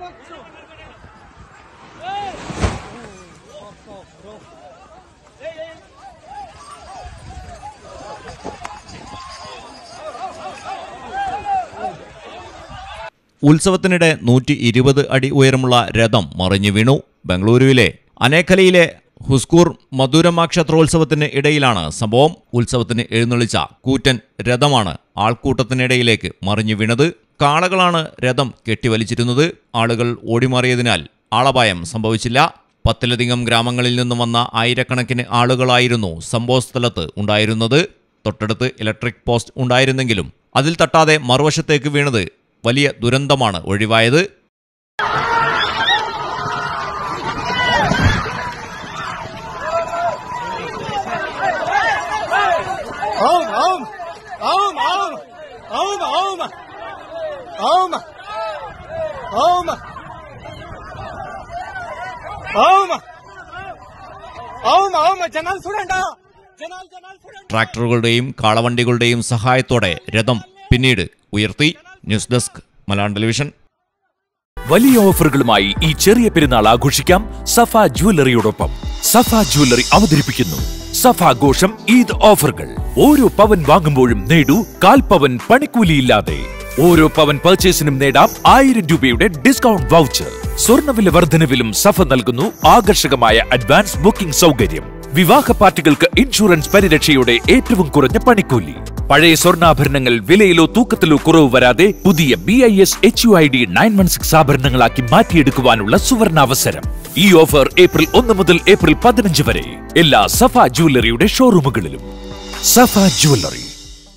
ഉത്സവത്തിനിടെ നൂറ്റി ഇരുപത് അടി ഉയരമുള്ള രഥം മറിഞ്ഞു വീണു ബംഗളൂരുവിലെ അനേക്കലയിലെ ഹുസ്കൂർ മധുരമ ക്ഷേത്രോത്സവത്തിന് ഇടയിലാണ് സംഭവം ഉത്സവത്തിന് എഴുന്നള്ളിച്ച കൂറ്റൻ രഥമാണ് ആൾക്കൂട്ടത്തിനിടയിലേക്ക് മറിഞ്ഞു വീണത് കാളകളാണ് രഥം കെട്ടിവലിച്ചിരുന്നത് ആളുകൾ ഓടിമാറിയതിനാൽ ആളപായം സംഭവിച്ചില്ല പത്തിലധികം ഗ്രാമങ്ങളിൽ നിന്നും വന്ന ആയിരക്കണക്കിന് ആളുകളായിരുന്നു സംഭവസ്ഥലത്ത് ഉണ്ടായിരുന്നത് തൊട്ടടുത്ത് ഇലക്ട്രിക് പോസ്റ്റ് ഉണ്ടായിരുന്നെങ്കിലും അതിൽ തട്ടാതെ മറുവശത്തേക്ക് വീണത് വലിയ ദുരന്തമാണ് ഒഴിവായത് Om, om, om, om, om, om, om, om, om, om, om, ജനാൽ സുടണ്ട ജനാൽ ജനാൽ സുടണ്ട ട്രാക്ടറുകളുടെയും കാളവണ്ടികളുടെയും സഹായത്തോടെ രഥം പിന്നീട് ഉയർത്തി ന്യൂസ് ഡെസ്ക് മലയാളം ടെലിവിഷൻ വലിയ ഓഫറുകളുമായി ഈ ചെറിയ പെരുന്നാൾ ആഘോഷിക്കാം സഫ ജുവല്ലറിയോടൊപ്പം സഫ ജുവല്ലറി അവതരിപ്പിക്കുന്നു സഫ ഘോഷം ഈദ് ഓഫറുകൾ ഓരോ പവൻ വാങ്ങുമ്പോഴും നേടൂ കാൽ പവൻ പണിക്കൂലിയില്ലാതെ ഓരോ പവൻ പർച്ചേസിനും നേടാം ആയിരം രൂപയുടെ ഡിസ്കൗണ്ട് വൗച്ചർ സ്വർണ്ണവില വർധനവിലും സഫ നൽകുന്നു ആകർഷകമായ അഡ്വാൻസ് ബുക്കിംഗ് സൗകര്യം വിവാഹ പാർട്ടികൾക്ക് ഇൻഷുറൻസ് പരിരക്ഷയുടെ ഏറ്റവും കുറഞ്ഞ പണിക്കൂലി പഴയ സ്വർണ്ണാഭരണങ്ങൾ വിലയിലോ തൂക്കത്തിലോ കുറവ് വരാതെ പുതിയ B I S H U I D nine one six ആഭരണങ്ങളാക്കി മാറ്റിയെടുക്കുവാനുള്ള സുവർണാവസരം ഈ ഓഫർ ഏപ്രിൽ ഒന്ന് മുതൽ ഏപ്രിൽ പതിനഞ്ച് വരെ എല്ലാ സഫ ജുവല്ലറിയുടെ ഷോറൂമുകളിലും സഫ ജുവല്ലറി